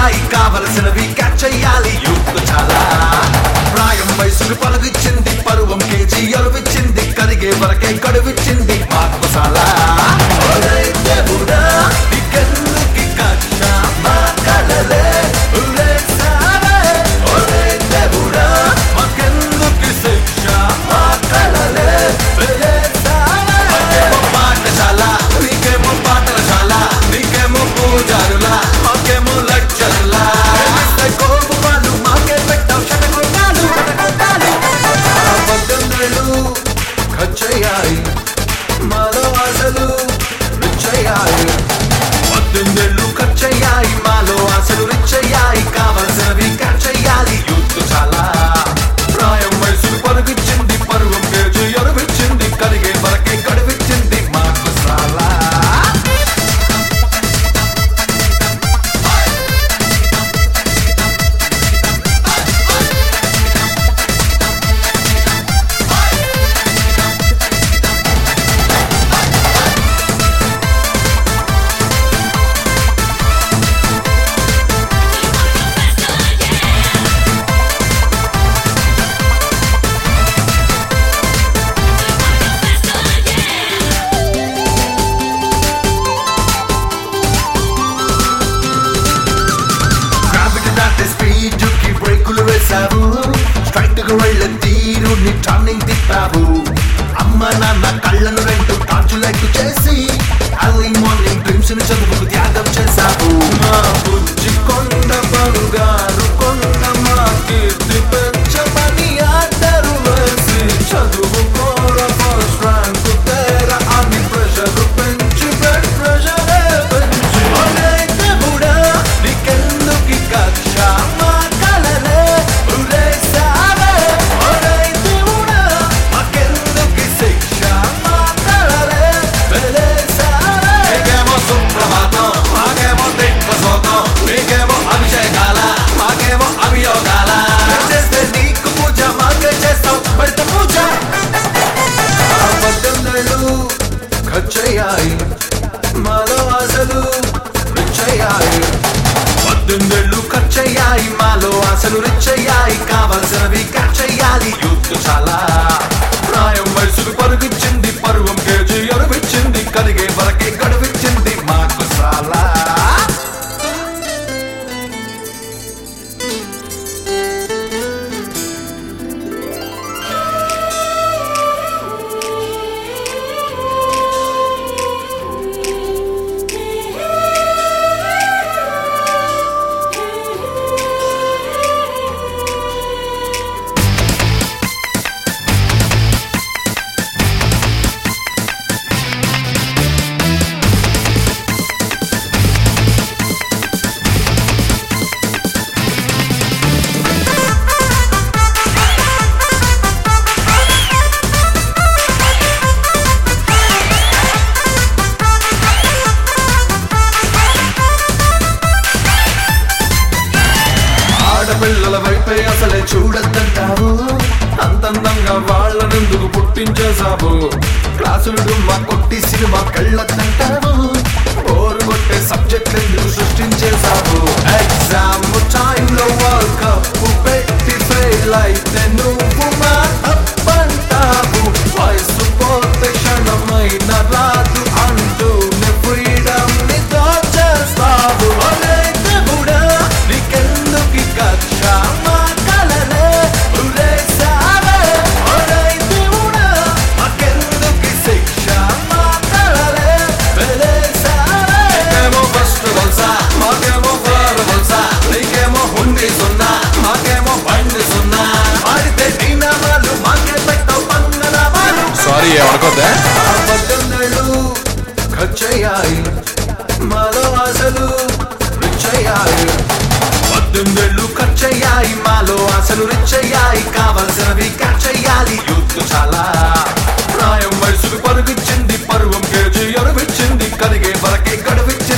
అయ్యాయి కావలసినవి catch అయ్యాలి youth చాలా ప్రాయం వయసుకు పలుగిచ్చింది పరువం కేజీ అరువిచ్చింది కరిగే వరకే కడువిచ్చింది ఆత్మశాల ఒరేయ్ దేవుడా, నీకెందుకీ కక్ష? మా కలలే ఉరేసావే. ఒరేయ్ దేవుడా, మాకెందుకీ శిక్ష? మా కలలే వెలేసావే. మాకేమో పాఠశాల, నీకేమో పాఠశాల, నీకేమో పూజారుల, మాకేమో లెక్చర్ల. మేమిస్తే కోపు వాళ్ళు, మాకే పెట్టావు శతకొట్టాలు, శతకొట్టాలు. ఆ పద్దెనిమిదేళ్ళు ఖర్చయ్యాయి మాలో ఆశలు రిచ్చయ్యాయి పద్దెనిమిదేళ్ళు ఖర్చయ్యాయి మాలో ఆశలు రిచ్చయ్యాయి కావలసినవి ఖర్చయ్యాలి యూత్ చాలా ప్రాయం వయసులు పరుగుచ్చింది పరువం కేజీ అరువిచ్చింది కరిగే వరకే కడువిచ్చింది మాకు చాలా గ్రావిటీ దాటే స్పీడ్ కి బ్రేకులు వేశావు స్ట్రైట్ గా వెళ్ళే తీరు ని టర్నింగ్ తిప్పావు అమ్మ నాన్న కళ్ళను రెండు టార్చులైట్ చేసి అర్లీ మార్నింగ్ డ్రీమ్స్ ని చదువుకు త్యాగం చేశావు మా బుజ్జి కొండ బంగారు కొండ మా కీర్తి పెంచమని ఆర్డర్ వేసి చదువుకోర ఫస్ట్ ర్యాంక్ తేరా అని ప్రెషర్ పెంచి బ్లడ్ ప్రెషర్ పెంచి ఒరే దేవుడా నీకెందుకీ కక్ష మా కలలే ఉరేసావే ఒరే దేవుడా మాకెందుకీ శిక్ష మా కలలే వెలేసావే నీకేమో సుప్రభాతం మాకేమో దిగ్వసోతం నీకేమో అభిషేకాల మాకేమో అభియోగాల చేస్తే నీకు పూజ మాకే చేస్తావు బయట పూజ ఆ పద్దెనిమిదేళ్ళు ఖర్చయ్యాయి మాలో ఆశలు రిచ్చయ్యాయి పద్దెనిమిదేళ్ళు ఖర్చయ్యాయి మాలో ఆశలు రిచ్చయ్యాయి కావలసినవి ఖర్చయ్యాలి యూత్ చాలా ప్రాయం వయసుకు పరుగుచ్చింది పరువం కేజీ అరువిచ్చింది కరిగే వరకే గడువిచ్చింది మాకు చాలా ఆడపిల్లల వైపే అసలే చూడద్దంటావు అంతందంగా వాళ్ళనెందుకు పుట్టించేశావు క్లాసులు మా కొట్టి సినిమా కళ్ళద్దంటావు ఓరు కొట్టే సబ్జెక్ట్ ఎందుకు సృష్టించేశావు ఎగ్జామ్ టైంలో వరల్డ్ కప్ పెట్టి ఫెయిల్ అయితే నువ్వు మా తప్పంటావు వయసు పోతే క్షణమైన రాదు అంటూ ఫ్రీడమ్ ని దోచేస్తావు ఒరే దేవుడా నీకెందుకీ కక్ష మా కలలే ఉరేసావే ఒరే దేవుడా మాకెందుకీ శిక్ష మా కలలే వెలేసావే నీకేమో ఫస్ట్ వల్సా మాకేమో ఫర్ వల్సా నీకేమో హుండీ సున్నా మాకేమో బండి సున్నా ఆడితే నీ నామాలు మాకే పెట్టవు పంగనామాలు సారీ ఏమనుకోద్దా పద్దెనిమిదేళ్ళు ఖర్చయ్యాయి మాలో ఆశలు రిచ్చయ్యాయి పద్దెనిమిదేళ్ళు ఖర్చయ్యాయి మాలో ఆశలు రిచ్చయ్యాయి కావలసినవి ఖర్చయ్యాలి యూత్ చాలా ప్రాయం వయసుకు పరుగుచ్చింది పరువం కేజీ అరువిచ్చింది కరిగే వరకే గడువిచ్చింది